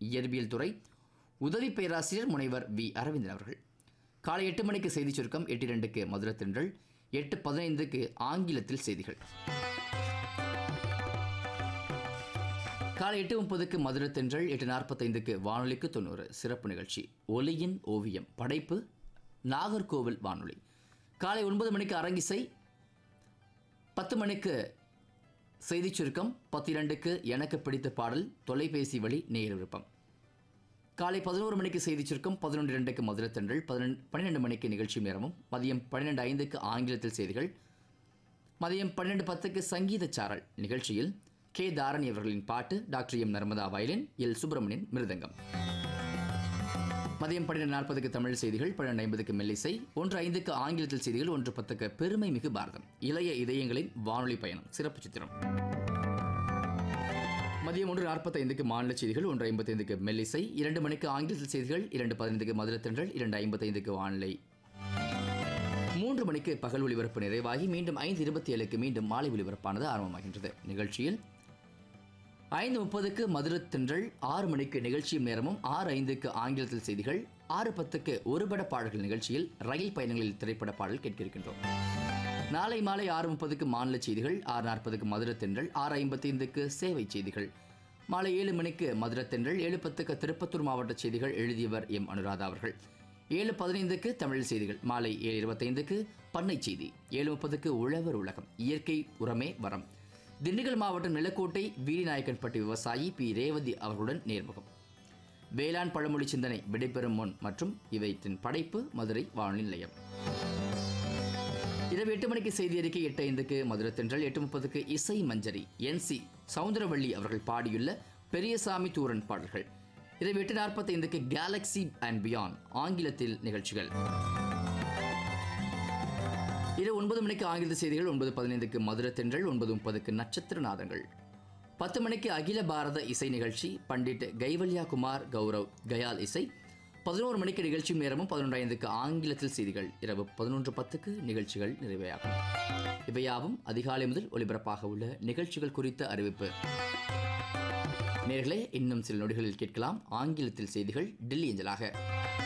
இயற்பியல் துறை உதவி பேராசிரியர் முனைவர் வி அரவிந்தன் அவர்கள் காலை எட்டு மணிக்கு செய்தி சுருக்கம் எட்டு இரண்டுக்கு மதுரை தென்றல் எட்டு பதினைந்துக்கு ஆங்கிலத்தில் செய்திகள் காலை எட்டு முப்பதுக்கு மதுரை தென்றல் எட்டு நாற்பத்தைந்துக்கு வானொலிக்கு தொண்ணூறு சிறப்பு நிகழ்ச்சி ஒலியின் ஓவியம் படைப்பு நாகர்கோவில் வானொலி காலை ஒன்பது மணிக்கு அரங்கிசை பத்து மணிக்கு செய்திச் சுருக்கம் பத்து இரண்டுக்கு எனக்கு பிடித்த பாடல் தொலைபேசி வழி நேர் விருப்பம் காலை பதினோரு மணிக்கு செய்திச் சுருக்கம் பதினொன்று இரண்டுக்கு மதுரை தென்றல் பதினெண்டு பன்னிரெண்டு மணிக்கு நிகழ்ச்சி நேரமும் மதியம் பன்னிரெண்டு ஐந்துக்கு ஆங்கிலத்தில் செய்திகள் மதியம் பன்னிரெண்டு பத்துக்கு சங்கீத சாரல் நிகழ்ச்சியில் கே தாரணி அவர்களின் பாட்டு doctor M Narmada violin L Subramanian mridangam மதியம் பன்னிரெண்டு நாற்பதுக்கு தமிழ் செய்திகள் பன்னிரெண்டு ஐம்பதுக்கு மெல்லிசை ஒன்று ஐந்துக்கு ஆங்கிலத்தில் செய்திகள் ஒன்று பத்துக்கு பெருமை மிகு பாரதம் இளைய இதயங்களின் வானொலி பயணம் சிறப்பு சித்திரம் மதியம் ஒன்று நாற்பத்தைந்துக்கு மாநில செய்திகள் ஒன்று ஐம்பத்தைந்துக்கு மெல்லிசை இரண்டு மணிக்கு ஆங்கிலத்தில் செய்திகள் இரண்டு பதினைந்துக்கு மதுரை தென்றல் இரண்டு ஐம்பத்தைந்துக்கு வானிலை மூன்று மணிக்கு பகல் ஒளிபரப்பு நிறைவாகி மீண்டும் ஐந்து இருபத்தி ஏழுக்கு மீண்டும் மாலை ஒளிபரப்பானது ஆரம்பமாகின்றது நிகழ்ச்சியில் ஐந்து முப்பதுக்கு மதுரை தென்றல் ஆறு மணிக்கு நிகழ்ச்சியும் நேரமும் ஆறு ஐந்துக்கு ஆங்கிலத்தில் செய்திகள் ஆறு பத்துக்கு ஒருபட பாடல்கள் நிகழ்ச்சியில் ரயில் பயணங்களில் திரைப்பட பாடல் கேட்க இருக்கின்றோம் நாளை மாலை ஆறு முப்பதுக்கு மாநில செய்திகள் ஆறு நாற்பதுக்கு மதுரை தென்றல் ஆறு ஐம்பத்தைந்துக்கு சேவை செய்திகள் மாலை ஏழு மணிக்கு மதுரை தென்றல் ஏழு பத்துக்கு திருப்பத்தூர் மாவட்ட செய்திகள் எழுதியவர் எம் அனுராதா அவர்கள் ஏழு பதினைந்துக்கு தமிழ் செய்திகள் மாலை ஏழு இருபத்தைந்துக்கு பண்ணை செய்தி ஏழு முப்பதுக்கு உழவர் உலகம் இயற்கை உரமே வரம் திண்டுக்கல் மாவட்டம் நிலக்கோட்டை வீடிநாயக்கன்பட்டி விவசாயி பி ரேவதி அவர்களுடன் நேர்முகம் வேளாண் பழமொழி சிந்தனை விடைபெறும் முன் மற்றும் இவற்றின் படைப்பு மதுரை வானொலி நிலையம் இரவு எட்டு மணிக்கு செய்தி அறிக்கை எட்டு ஐந்துக்கு மதுரை தென்றல் எட்டு முப்பதுக்கு இசை மஞ்சரி என் சி சவுந்தரவள்ளி அவர்கள் பாடியுள்ள பெரியசாமி தூரன் பாடல்கள் இரவு எட்டு நாற்பத்தைந்துக்கு கேலக்ஸி அண்ட் பியாண்ட் ஆங்கிலத்தில் நிகழ்ச்சிகள் இரவு ஒன்பது மணிக்கு ஆங்கில செய்திகள் ஒன்பது பதினைந்துக்கு மதுரை தென்றல் ஒன்பது முப்பதுக்கு நட்சத்திர நாதங்கள் பத்து மணிக்கு அகில பாரத இசை நிகழ்ச்சி பண்டிட் கைவல்யா குமார் கௌரவ் கயால் இசை பதினோரு மணிக்கு நிகழ்ச்சி நேரமும் பதினொன்று ஐந்துக்கு ஆங்கிலத்தில் செய்திகள் இரவு பதினொன்று பத்துக்கு நிகழ்ச்சிகள் நிறைவேயாகும் இவையாவும் அதிகாலை முதல் ஒளிபரப்பாக உள்ள நிகழ்ச்சிகள் குறித்த அறிவிப்பு நேர்களே இன்னும் சில நொடிகளில் கேட்கலாம் ஆங்கிலத்தில் செய்திகள் டெல்லி அஞ்சலாக